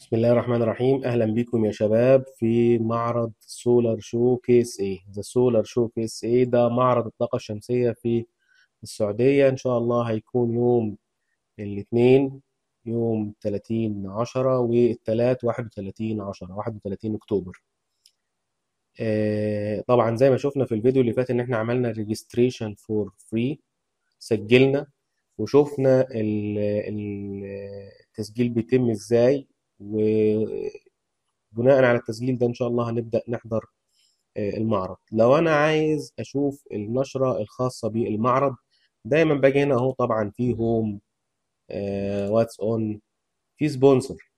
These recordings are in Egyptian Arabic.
بسم الله الرحمن الرحيم اهلا بكم يا شباب في معرض سولار شو كيس اي ذا سولار شو كيس اي ده معرض الطاقة الشمسية في السعودية ان شاء الله هيكون يوم الاثنين يوم 30 10 والثلاث 31 10 31 اكتوبر آه، طبعا زي ما شفنا في الفيديو اللي فات ان احنا عملنا ريجستريشن فور فري سجلنا وشفنا ال- ال- التسجيل بيتم ازاي وبناء على التسجيل ده ان شاء الله هنبدأ نحضر آه، المعرض لو انا عايز اشوف النشرة الخاصة بالمعرض دايما باجي هنا اهو طبعا في هوم واتس اون في سبونسر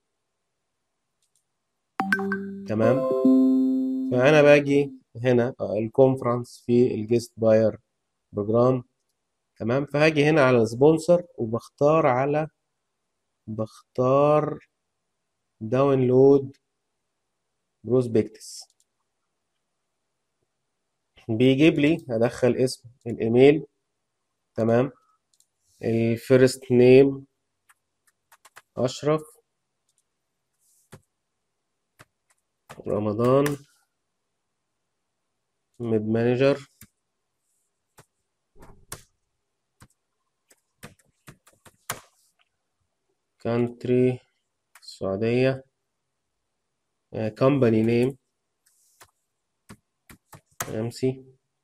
تمام فانا باجي هنا آه، الكونفرنس في الجيست باير بروجرام تمام فهاجي هنا على السبونسر وبختار على بختار داونلود بروسبكتس بيجيب لي ادخل اسم الايميل تمام الفيرست نيم اشرف رمضان ميد مانجر كانتري السعودية كومباني نيم امسي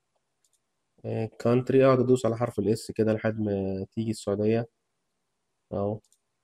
كانتري اقعد ادوس على حرف الاس كده لحد ما تيجي السعودية اهو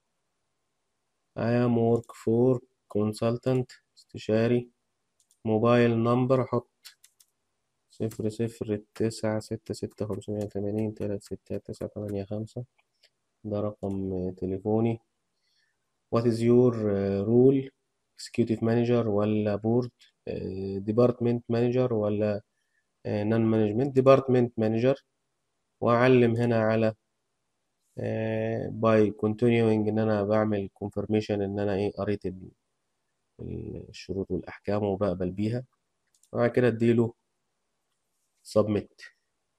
I am work for consultant استشاري موبايل نمبر احط صفر صفر تسعة ستة ستة خمسمية وتمانين تلات ستة تسعة تمانية خمسة ده رقم تليفوني What is your uh, role executive manager ولا board uh, department manager ولا uh, non management department manager وأعلم هنا على uh, by continuing إن أنا بعمل confirmation إن أنا إيه قريت ال- الشروط والأحكام وبقبل بيها وبعد كده أديله submit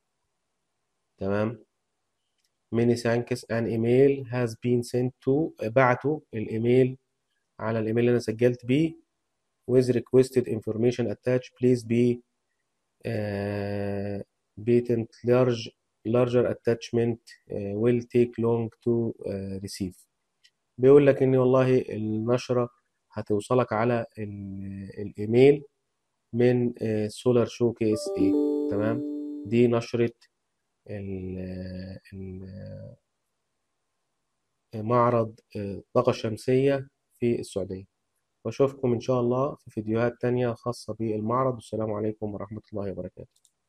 تمام many thanks an email has been sent to بعتوا الإيميل على الإيميل اللي أنا سجلت بيه with requested information attached please be uh, patent large larger attachment uh, will take long to uh, receive بيقول لك ان والله النشرة هتوصلك على ال- الايميل من سولار شو كي اس اي تمام دي نشرة ال- ال- معرض الطاقة الشمسية في السعودية واشوفكم ان شاء الله في فيديوهات تانية خاصة بالمعرض والسلام عليكم ورحمة الله وبركاته